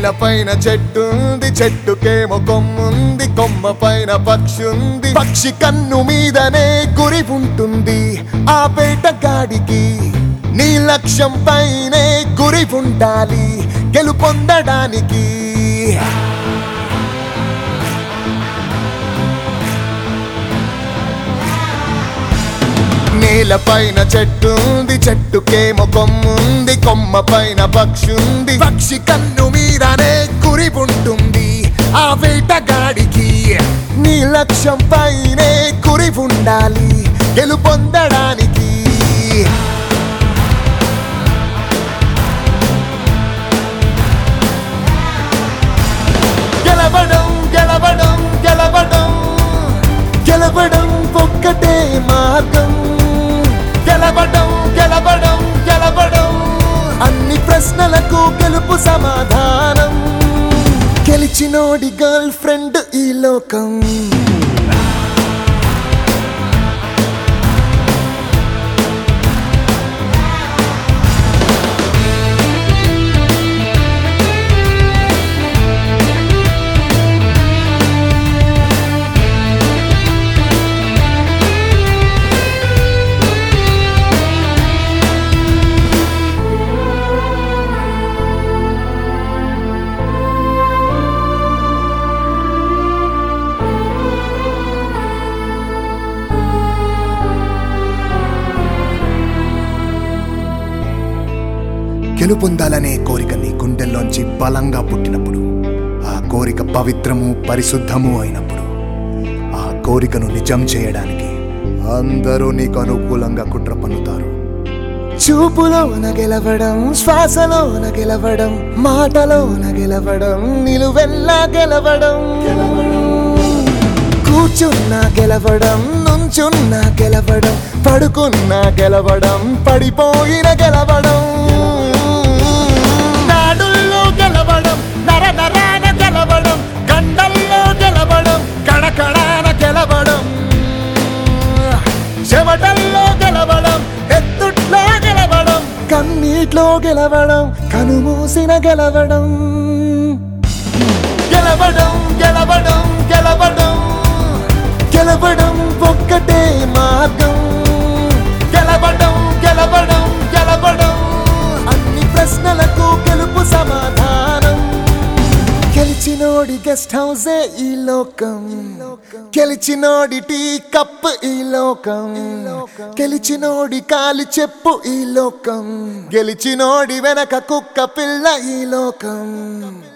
నేలపైన చెట్టుంది చెట్టుకేమో కొమ్ముంది కొమ్మ పైన పక్షుంది పక్షి కన్ను మీదనే గురి ఉంటుంది ఆ వేటగాడికి నీ లక్ష్యం పైనే గురి ఉండాలి గెలుపొందడానికి నేలపైన చెట్టుంది చెట్టుకేమో కొమ్ముంది కొమ్మ పైన పక్షుంది పక్షి కన్ను మీదనే గురి ఉంటుంది ఆ వేటగాడికి నీ లక్ష్యం పైనే గురి ఉండాలి గెలుపొందడానికి గెలవడం గెలవడం గెలవడం గెలవడం ఒక్కటే మార్గం గెలవడం గెలవడం గెలవడం అన్ని ప్రశ్నలకు గెలుపు సమాధానం గెలిచినోడి గర్ల్ ఫ్రెండ్ ఈ లోకం గెలుపొందాలనే కోరిక నీ గుండెల్లోంచి బలంగా పుట్టినప్పుడు ఆ కోరిక పవిత్రము పరిశుద్ధము అయినప్పుడు ఆ కోరికను నిజం చేయడానికి అందరూ నీకు అనుకూలంగా కుట్ర పన్నుతారు చూపులోన గెలవడం శ్వాసలోన గెలవడం మాటలోన గెలవడం నిలువెల్లా గెలవడం కూర్చున్నా గెలవడం నుంచున్నా గెలవడం పడుకున్నా గెలవడం పడిపోయిన గెలవడం నాడుల్లో గెలవడం నర నరాన గెలవడం కండల్లో గెలవడం కడకడాన గెలవడం చెమటల్లో గెలవడం ఎత్తుట్లో గెలవడం కన్నీట్లో గెలవడం కనుమూసిన గెలవడం గెలవడం గెలవడం గెలవడం గెలవడం ఒక్కటే మార్గం గెలవడం గెలవడం గెలవడం అన్ని ప్రశ్నలకు గెలుపు సమాధానం గెలిచినోడి గెస్ట్ హౌసే ఈ లోకం గెలిచినోడి టీ కప్ ఈ లోకం గెలిచినోడి కాలి చెప్పు ఈ లోకం గెలిచినోడి వెనక కుక్క పిల్ల ఈ లోకం